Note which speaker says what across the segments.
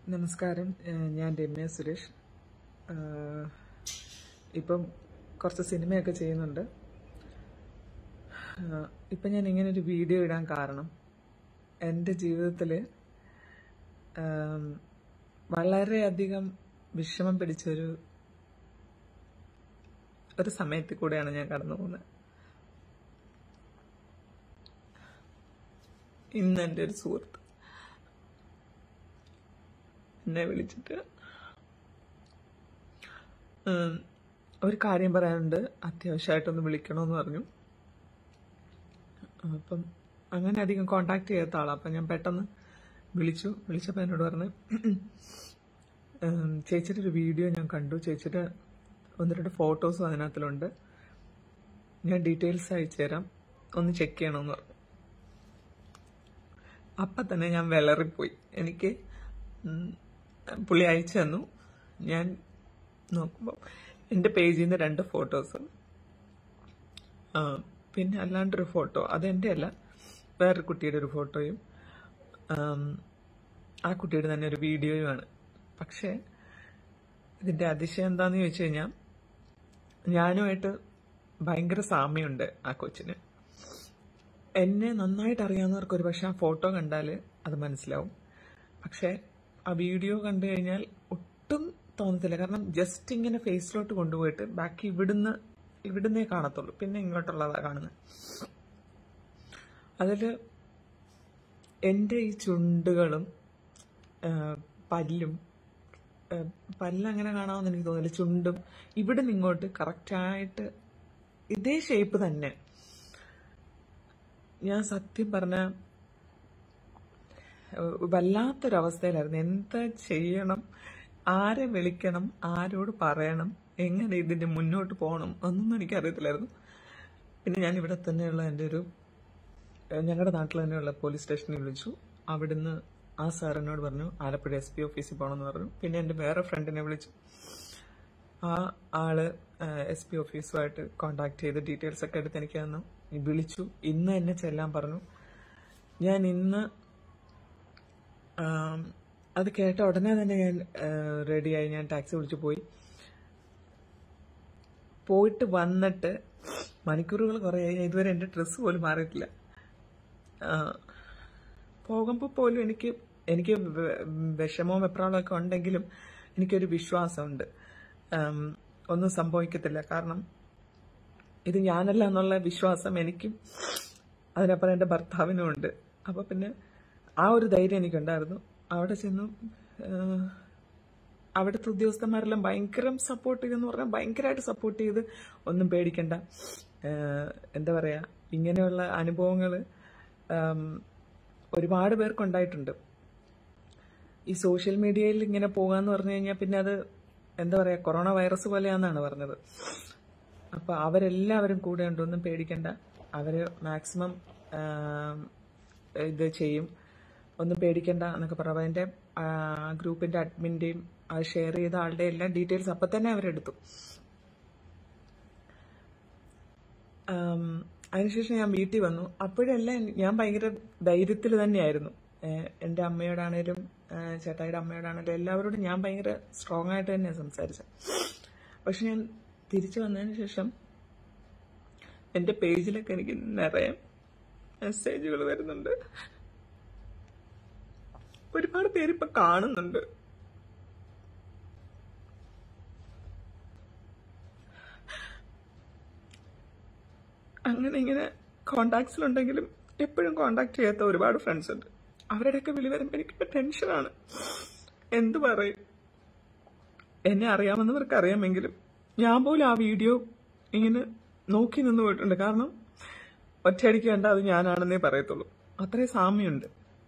Speaker 1: നമസ്കാരം ഏഹ് ഞാൻ രമ്യ സുരേഷ് ആഹ് ഇപ്പം കുറച്ച് സിനിമയൊക്കെ ചെയ്യുന്നുണ്ട് ആഹ് ഇപ്പം ഞാൻ ഇങ്ങനെ ഒരു വീഡിയോ ഇടാൻ കാരണം എൻ്റെ ജീവിതത്തിൽ വളരെയധികം വിഷമം പിടിച്ചൊരു ഒരു സമയത്തിൽ കൂടെയാണ് ഞാൻ കടന്നു പോകുന്നത് ഇന്ന് എൻ്റെ ഒരു സുഹൃത്ത് എന്നെ വിളിച്ചിട്ട് ഉം, ഒരു കാര്യം പറയാനുണ്ട് അത്യാവശ്യമായിട്ടൊന്ന് വിളിക്കണമെന്ന് പറഞ്ഞു അപ്പം അങ്ങനെ അധികം കോണ്ടാക്ട് ചെയ്യാത്ത ആളാണ് അപ്പം ഞാൻ പെട്ടെന്ന് വിളിച്ചു വിളിച്ചപ്പോൾ എന്നോട് പറഞ്ഞു ഉം, ചേച്ചിയുടെ ഒരു വീഡിയോ ഞാൻ കണ്ടു ചേച്ചിയുടെ ഒന്ന് രണ്ട് ഫോട്ടോസും അതിനകത്തിലുണ്ട് ഞാൻ ഡീറ്റെയിൽസ് അയച്ചു തരാം ഒന്ന് ചെക്ക് ചെയ്യണമെന്ന് പറഞ്ഞു അപ്പം തന്നെ ഞാൻ വിളറിപ്പോയി എനിക്ക് ഉം, പുള്ളി അയച്ചു തന്നു ഞാൻ നോക്കുമ്പോൾ എൻ്റെ പേജിൽ നിന്ന് രണ്ട് ഫോട്ടോസ് പിന്നെ അല്ലാണ്ടൊരു ഫോട്ടോ അതെൻ്റെ അല്ല വേറൊരു കുട്ടിയുടെ ഒരു ഫോട്ടോയും ആം, ആ കുട്ടിയുടെ തന്നെ ഒരു വീഡിയോയുമാണ് പക്ഷേ ഇതിൻ്റെ അതിശയം എന്താണെന്ന് ചോദിച്ചു കഴിഞ്ഞാൽ ഞാനുമായിട്ട് ഭയങ്കര സാമ്യമുണ്ട് ആ കൊച്ചിന് എന്നെ നന്നായിട്ട് അറിയാവുന്നവർക്ക് ഒരു പക്ഷെ ആ ഫോട്ടോ കണ്ടാൽ അത് മനസ്സിലാവും പക്ഷേ ആ വീഡിയോ കണ്ടു കഴിഞ്ഞാൽ ഒട്ടും തോന്നത്തില്ല കാരണം ജസ്റ്റ് ഇങ്ങനെ ഫേസിലോട്ട് കൊണ്ടുപോയിട്ട് ബാക്കി ഇവിടുന്ന് ഇവിടുന്നേ കാണത്തുള്ളൂ പിന്നെ ഇങ്ങോട്ടുള്ളതാ കാണുന്നത് അതിൽ എൻ്റെ ഈ ചുണ്ടുകളും ആ, പല്ലും ആ, പല്ലങ്ങനെ കാണാമെന്ന് എനിക്ക് തോന്നില്ല ചുണ്ടും ഇവിടുന്ന് ഇങ്ങോട്ട് കറക്റ്റായിട്ട് ഇതേ ഷേപ്പ് തന്നെ ഞാൻ സത്യം പറഞ്ഞ ഏഹ് വല്ലാത്തൊരവസ്ഥയിലായിരുന്നു എന്താ ചെയ്യണം ആരെ വിളിക്കണം ആരോട് പറയണം എങ്ങനെ ഇതിന്റെ മുന്നോട്ട് പോകണം ഒന്നും എനിക്കറിയത്തില്ലായിരുന്നു പിന്നെ ഞാൻ ഇവിടെ തന്നെയുള്ള എൻ്റെ ഒരു ഏഹ് ഞങ്ങളുടെ നാട്ടിൽ തന്നെയുള്ള പോലീസ് സ്റ്റേഷനിൽ വിളിച്ചു അവിടുന്ന് ആ സാർ എന്നോട് പറഞ്ഞു ആലപ്പുഴ എസ് പി ഓഫീസിൽ പോകണമെന്ന് പറഞ്ഞു പിന്നെ എൻ്റെ വേറെ ഫ്രണ്ടിനെ വിളിച്ചു ആ ആള് എസ് പി ഓഫീസുമായിട്ട് കോണ്ടാക്ട് ചെയ്ത് ഡീറ്റെയിൽസ് ഒക്കെ എടുത്ത് എനിക്ക് തന്നു വിളിച്ചു ഇന്ന് എന്നെ ചെല്ലാൻ പറഞ്ഞു ഞാൻ ഇന്ന് ആം, അത് കേട്ട ഉടനെ തന്നെ ഞാൻ റെഡിയായി ഞാൻ ടാക്സി വിളിച്ചു പോയി പോയിട്ട് വന്നിട്ട് മണിക്കൂറുകൾ കുറേ ആയി ഞാൻ ഇതുവരെ എൻ്റെ ഡ്രസ്സ് പോലും മാറിയിട്ടില്ല പോകുമ്പോൾ പോലും എനിക്ക് എനിക്ക് വെ- വിഷമവും വെപ്രാളവും ഒക്കെ ഉണ്ടെങ്കിലും എനിക്കൊരു വിശ്വാസമുണ്ട് ആം, ഒന്നും സംഭവിക്കത്തില്ല കാരണം ഇത് ഞാനല്ല എന്നുള്ള വിശ്വാസം എനിക്കും അതിനപ്പുറം എൻ്റെ ഭർത്താവിനും ഉണ്ട് അപ്പൊ പിന്നെ ആ ഒരു ധൈര്യം എനിക്കുണ്ടായിരുന്നു അവിടെ ചെന്നു ആഹ്, അവിടുത്തെ ഉദ്യോഗസ്ഥന്മാരെല്ലാം ഭയങ്കര സപ്പോർട്ട് ചെയ്തെന്ന് പറഞ്ഞാൽ ഭയങ്കരമായിട്ട് സപ്പോർട്ട് ചെയ്ത് ഒന്നും പേടിക്കണ്ട ആഹ്, എന്താ പറയാ ഇങ്ങനെയുള്ള അനുഭവങ്ങൾ ഒരുപാട് പേർക്കുണ്ടായിട്ടുണ്ട് ഈ സോഷ്യൽ മീഡിയയിൽ ഇങ്ങനെ പോകാന്ന് പറഞ്ഞു കഴിഞ്ഞാൽ പിന്നെ അത് എന്താ പറയാ കൊറോണ വൈറസ് പോലെയാന്നാണ് പറഞ്ഞത് അപ്പൊ അവരെല്ലാവരും കൂടെ ഉണ്ട് ഒന്നും പേടിക്കണ്ട അവര് മാക്സിമം ഇത് ചെയ്യും ഒന്നും പേടിക്കണ്ട എന്നൊക്കെ പറഞ്ഞു അപ്പൊ അതിന്റെ ആ, ഗ്രൂപ്പിന്റെ അഡ്മിന്റെയും അത് ഷെയർ ചെയ്ത ആളുടെ എല്ലാം ഡീറ്റെയിൽസ് അപ്പൊ തന്നെ അവരെടുത്തു ആം, അതിനുശേഷം ഞാൻ വീട്ടിൽ വന്നു അപ്പോഴെല്ലാം ഞാൻ ഭയങ്കര ധൈര്യത്തിൽ തന്നെയായിരുന്നു ഏഹ് എൻ്റെ അമ്മയോടാണേലും ഏഹ് ചേട്ടായിയുടെ അമ്മയോടാണേലും എല്ലാവരോടും ഞാൻ ഭയങ്കര സ്ട്രോങ് ആയിട്ട് തന്നെയാണ് സംസാരിച്ചത് പക്ഷെ ഞാൻ തിരിച്ചു വന്നതിന് ശേഷം എൻ്റെ പേജിലൊക്കെ എനിക്ക് നിറയെ മെസ്സേജുകൾ വരുന്നുണ്ട് ഒരുപാട് പേര് ഇപ്പൊ കാണുന്നുണ്ട് അങ്ങനെ ഇങ്ങനെ കോണ്ടാക്ട്സിലുണ്ടെങ്കിലും എപ്പോഴും കോണ്ടാക്ട് ചെയ്യാത്ത ഒരുപാട് ഫ്രണ്ട്സ് ഉണ്ട് അവരുടെയൊക്കെ വിളി വരുമ്പോൾ എനിക്കിപ്പോ ടെൻഷനാണ് എന്ത് പറയും എന്നെ അറിയാമെന്നവർക്ക് അറിയാമെങ്കിലും ഞാൻ പോലും ആ വീഡിയോ ഇങ്ങനെ നോക്കി നിന്ന് പോയിട്ടുണ്ട് കാരണം ഒറ്റയടിക്ക് കണ്ട അത് ഞാനാണെന്നേ പറയത്തുള്ളൂ അത്രയും സാമ്യമുണ്ട്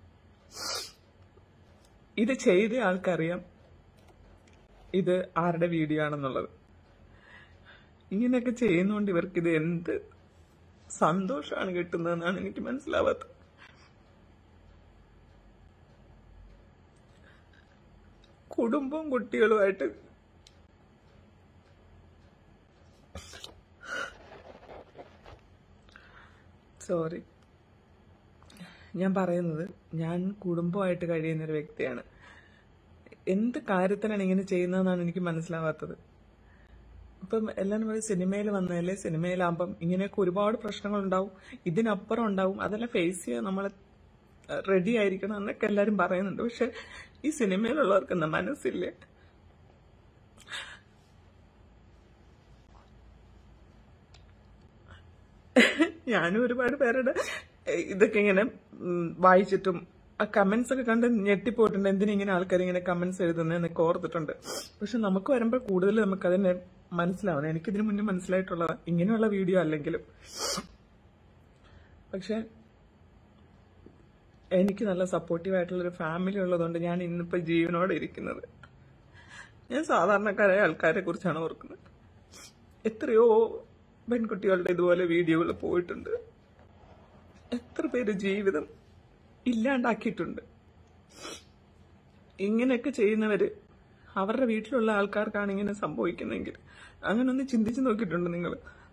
Speaker 1: ഇത് ചെയ്ത ആൾക്കറിയാം ഇത് ആരുടെ വീഡിയോ ആണെന്നുള്ളത് ഇങ്ങനെയൊക്കെ ചെയ്യുന്നോണ്ട് ഇവർക്ക് ഇത് എന്ത് സന്തോഷമാണ് കിട്ടുന്നതെന്നാണ് എനിക്ക് മനസ്സിലാവാത്തത് കുടുംബവും കുട്ടികളുമായിട്ട് സോറി ഞാൻ പറയുന്നത് ഞാൻ കുടുംബമായിട്ട് കഴിയുന്ന ഒരു വ്യക്തിയാണ് എന്ത് കാര്യത്തിനാണ് ഇങ്ങനെ ചെയ്യുന്നതെന്നാണ് എനിക്ക് മനസ്സിലാവാത്തത് ഇപ്പം എല്ലാവരും പറയും സിനിമയിൽ വന്നതല്ലേ സിനിമയിലാകുമ്പം ഇങ്ങനെയൊക്കെ ഒരുപാട് പ്രശ്നങ്ങൾ ഉണ്ടാവും ഇതിനപ്പുറം ഉണ്ടാവും അതെല്ലാം ഫേസ് ചെയ്യാൻ നമ്മൾ റെഡി ആയിരിക്കണം എന്നൊക്കെ എല്ലാവരും പറയുന്നുണ്ട് പക്ഷെ ഈ സിനിമയിലുള്ളവർക്ക് എന്താ മനസ്സില്ലേ ഞാനും ഒരുപാട് പേരുടെ ഏഹ്, ഇതൊക്കെ ഇങ്ങനെ ഉം, വായിച്ചിട്ടും ആ കമന്റ്സ് ഒക്കെ കണ്ട് ഞെട്ടിപ്പോയിട്ടുണ്ട് എന്തിനാ ഇങ്ങനെ ആൾക്കാർ ഇങ്ങനെ കമന്റ്സ് എഴുതുന്നതെന്നൊക്കെ ഓർത്തിട്ടുണ്ട് പക്ഷെ നമുക്ക് വരുമ്പോൾ കൂടുതൽ നമുക്ക് അതിനെ മനസ്സിലാവണം എനിക്കിതിനു മുന്നേ മനസ്സിലായിട്ടുള്ളത് ഇങ്ങനെയുള്ള വീഡിയോ അല്ലെങ്കിലും പക്ഷെ എനിക്ക് നല്ല സപ്പോർട്ടീവ് ആയിട്ടുള്ളൊരു ഫാമിലി ഉള്ളതുകൊണ്ട് ഞാൻ ഇന്നിപ്പോൾ ജീവനോടെ ഇരിക്കുന്നത് ഞാൻ സാധാരണക്കാരായ ആൾക്കാരെ കുറിച്ചാണ് ഓർക്കുന്നത് എത്രയോ പെൺകുട്ടികളുടെ ഇതുപോലെ വീഡിയോകൾ പോയിട്ടുണ്ട് എത്ര പേര് ജീവിതം ഇല്ലാണ്ടാക്കിയിട്ടുണ്ട് ഇങ്ങനെയൊക്കെ ചെയ്യുന്നവര് അവരുടെ വീട്ടിലുള്ള ആൾക്കാർക്കാണ് ഇങ്ങനെ സംഭവിക്കുന്നെങ്കിൽ അങ്ങനെ ഒന്ന് ചിന്തിച്ചു നോക്കിയിട്ടുണ്ട് നിങ്ങൾ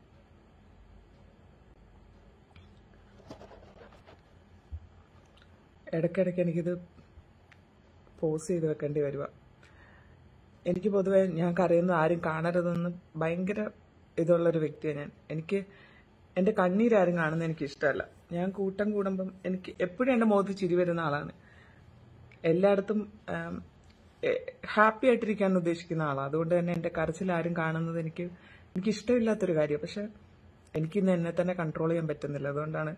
Speaker 1: ഇടയ്ക്കിടയ്ക്ക് എനിക്കിത് പോസ് ചെയ്ത് വെക്കേണ്ടി വരുക എനിക്ക് പൊതുവെ ഞാൻ കരയുന്നത് ആരും കാണരുതെന്ന് ഭയങ്കര ഇതുള്ളൊരു വ്യക്തിയാണ് ഞാൻ എനിക്ക് എൻ്റെ കണ്ണീരാരും കാണുന്നത് എനിക്ക് ഇഷ്ടമല്ല ഞാൻ കൂട്ടം കൂടുമ്പം എനിക്ക് എപ്പോഴും എൻ്റെ മുഖത്ത് ചിരി വരുന്ന ആളാണ് എല്ലായിടത്തും ഹാപ്പി ആയിട്ടിരിക്കാൻ ഉദ്ദേശിക്കുന്ന ആളാണ് അതുകൊണ്ട് തന്നെ എൻ്റെ കരച്ചിൽ ആരും കാണുന്നത് എനിക്ക് എനിക്ക് ഇഷ്ടമില്ലാത്തൊരു കാര്യം പക്ഷെ എനിക്കിന്ന് എന്നെ തന്നെ കൺട്രോൾ ചെയ്യാൻ പറ്റുന്നില്ല അതുകൊണ്ടാണ്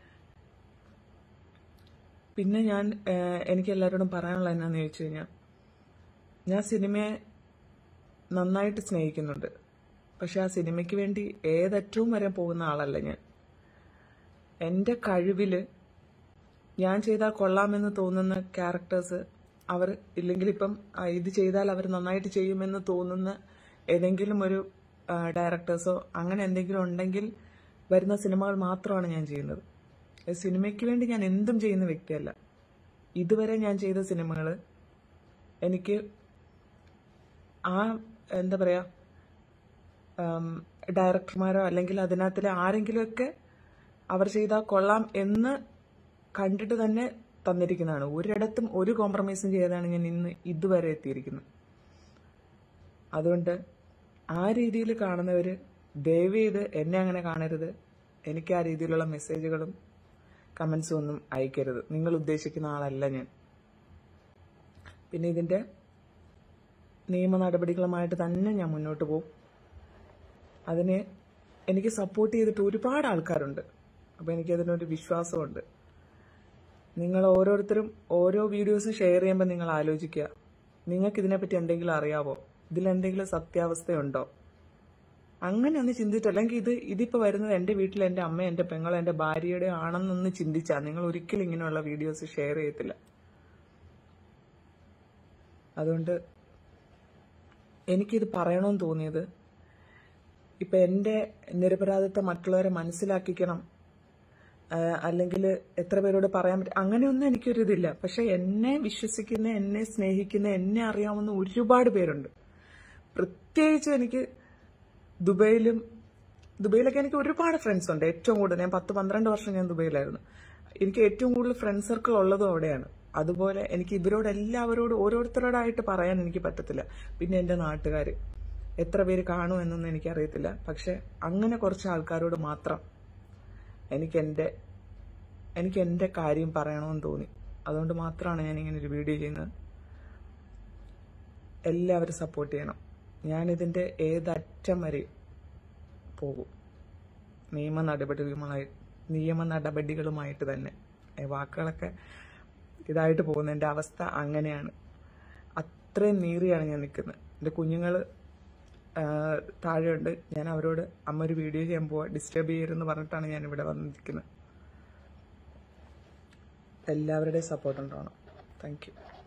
Speaker 1: പിന്നെ ഞാൻ ഏഹ്, എനിക്ക് എല്ലാവരോടും പറയാനുള്ള എന്നാന്ന് ചോദിച്ചു കഴിഞ്ഞാൽ ഞാൻ സിനിമയെ നന്നായിട്ട് സ്നേഹിക്കുന്നുണ്ട് പക്ഷെ ആ സിനിമയ്ക്ക് വേണ്ടി ഏതറ്റവും വരെ പോകുന്ന ആളല്ല ഞാൻ എൻ്റെ കഴിവില് ഞാൻ ചെയ്താൽ കൊള്ളാമെന്ന് തോന്നുന്ന ക്യാരക്ടേഴ്സ് അവർ ഇല്ലെങ്കിൽ ഇപ്പം ആ, ഇത് ചെയ്താൽ അവർ നന്നായിട്ട് ചെയ്യുമെന്ന് തോന്നുന്ന ഏതെങ്കിലും ഒരു ഡയറക്ടേഴ്സോ അങ്ങനെ എന്തെങ്കിലും ഉണ്ടെങ്കിൽ വരുന്ന സിനിമകൾ മാത്രമാണ് ഞാൻ ചെയ്യുന്നത് ഏ, സിനിമയ്ക്ക് വേണ്ടി ഞാൻ എന്തും ചെയ്യുന്ന വ്യക്തിയല്ല ഇതുവരെ ഞാൻ ചെയ്ത സിനിമകൾ എനിക്ക് ആ എന്താ പറയാ ആം, ഡയറക്ടർമാരോ അല്ലെങ്കിൽ അതിനകത്തിലെ ആരെങ്കിലുമൊക്കെ അവർ ചെയ്താൽ കൊള്ളാം എന്ന് കണ്ടിട്ട് തന്നെ തന്നിരിക്കുന്നതാണ് ഒരിടത്തും ഒരു കോംപ്രമൈസും ചെയ്താണ് ഞാൻ ഇന്ന് ഇതുവരെ എത്തിയിരിക്കുന്നത് അതുകൊണ്ട് ആ രീതിയിൽ കാണുന്നവർ ദയവ് ചെയ്ത് എന്നെ അങ്ങനെ കാണരുത് എനിക്ക് ആ രീതിയിലുള്ള മെസ്സേജുകളും കമൻസും ഒന്നും അയക്കരുത് നിങ്ങൾ ഉദ്ദേശിക്കുന്ന ആളല്ല ഞാൻ പിന്നെ ഇതിന്റെ നിയമ നടപടികളുമായിട്ട് തന്നെ ഞാൻ മുന്നോട്ട് പോകും അതിനെ എനിക്ക് സപ്പോർട്ട് ചെയ്തിട്ട് ഒരുപാട് ആൾക്കാരുണ്ട് അപ്പോൾ എനിക്കതിനൊരു വിശ്വാസമുണ്ട് നിങ്ങൾ ഓരോരുത്തരും ഓരോ വീഡിയോസും ഷെയർ ചെയ്യുമ്പോൾ നിങ്ങൾ ആലോചിക്കുക നിങ്ങൾക്ക് ഇതിനെപ്പറ്റി എന്തെങ്കിലും അറിയാവോ ഇതിലെന്തെങ്കിലും സത്യാവസ്ഥയുണ്ടോ അങ്ങനെ ഒന്ന് ചിന്തിച്ചു അല്ലെങ്കിൽ ഇത് ഇതിപ്പോൾ വരുന്നത് എൻ്റെ വീട്ടിൽ എൻ്റെ അമ്മ എൻ്റെ പെങ്ങൾ എൻ്റെ ഭാര്യയുടെ ആണെന്നൊന്ന് ചിന്തിച്ചാൽ നിങ്ങൾ ഒരിക്കലും ഇങ്ങനെയുള്ള വീഡിയോസ് ഷെയർ ചെയ്യത്തില്ല അതുകൊണ്ട് എനിക്കിത് പറയണമെന്ന് തോന്നിയത് ഇപ്പൊ എൻ്റെ നിരപരാധിത്വം മറ്റുള്ളവരെ മനസ്സിലാക്കിക്കണം അല്ലെങ്കിൽ എത്ര പേരോട് പറയാൻ പറ്റും അങ്ങനെയൊന്നും എനിക്കൊരിതില്ല പക്ഷെ എന്നെ വിശ്വസിക്കുന്ന എന്നെ സ്നേഹിക്കുന്ന എന്നെ അറിയാവുന്ന ഒരുപാട് പേരുണ്ട് പ്രത്യേകിച്ച് എനിക്ക് ദുബൈയിലും ദുബൈയിലൊക്കെ എനിക്ക് ഒരുപാട് ഫ്രണ്ട്സ് ഉണ്ട് ഏറ്റവും കൂടുതൽ ഞാൻ പത്ത് പന്ത്രണ്ട് വർഷം ഞാൻ ദുബൈയിലായിരുന്നു എനിക്ക് ഏറ്റവും കൂടുതൽ ഫ്രണ്ട് സർക്കിൾ ഉള്ളതും അവിടെയാണ് അതുപോലെ എനിക്ക് ഇവരോട് എല്ലാവരോടും ഓരോരുത്തരോടായിട്ട് പറയാൻ എനിക്ക് പറ്റത്തില്ല പിന്നെ എൻ്റെ നാട്ടുകാർ എത്ര പേര് കാണും എന്നൊന്നും എനിക്കറിയത്തില്ല പക്ഷെ അങ്ങനെ കുറച്ച് ആൾക്കാരോട് മാത്രം എനിക്ക് എൻ്റെ എനിക്ക് എൻ്റെ കാര്യം പറയണമെന്ന് തോന്നി അതുകൊണ്ട് മാത്രമാണ് ഞാൻ ഇങ്ങനെ ഒരു വീഡിയോ ചെയ്യുന്നത് എല്ലാവരും സപ്പോർട്ട് ചെയ്യണം ഞാനിതിൻ്റെ ഏതറ്റം വരെ പോകും നിയമ നടപടികളുമായി നിയമ നടപടികളുമായിട്ട് തന്നെ ഏ, വാക്കുകളൊക്കെ ഇതായിട്ട് പോകുന്ന എൻ്റെ അവസ്ഥ അങ്ങനെയാണ് അത്രയും നീറിയാണ് ഞാൻ നിൽക്കുന്നത് എൻ്റെ കുഞ്ഞുങ്ങൾ താഴെയുണ്ട് ഞാൻ അവരോട് അമ്മ ഒരു വീഡിയോ ചെയ്യാൻ പോവാ ഡിസ്റ്റർബ് ചെയ്യരുതെന്ന് പറഞ്ഞിട്ടാണ് ഞാൻ ഇവിടെ വന്ന് നിൽക്കുന്നത് എല്ലാവരുടെയും സപ്പോർട്ട് ഉണ്ടാവണം താങ്ക് യു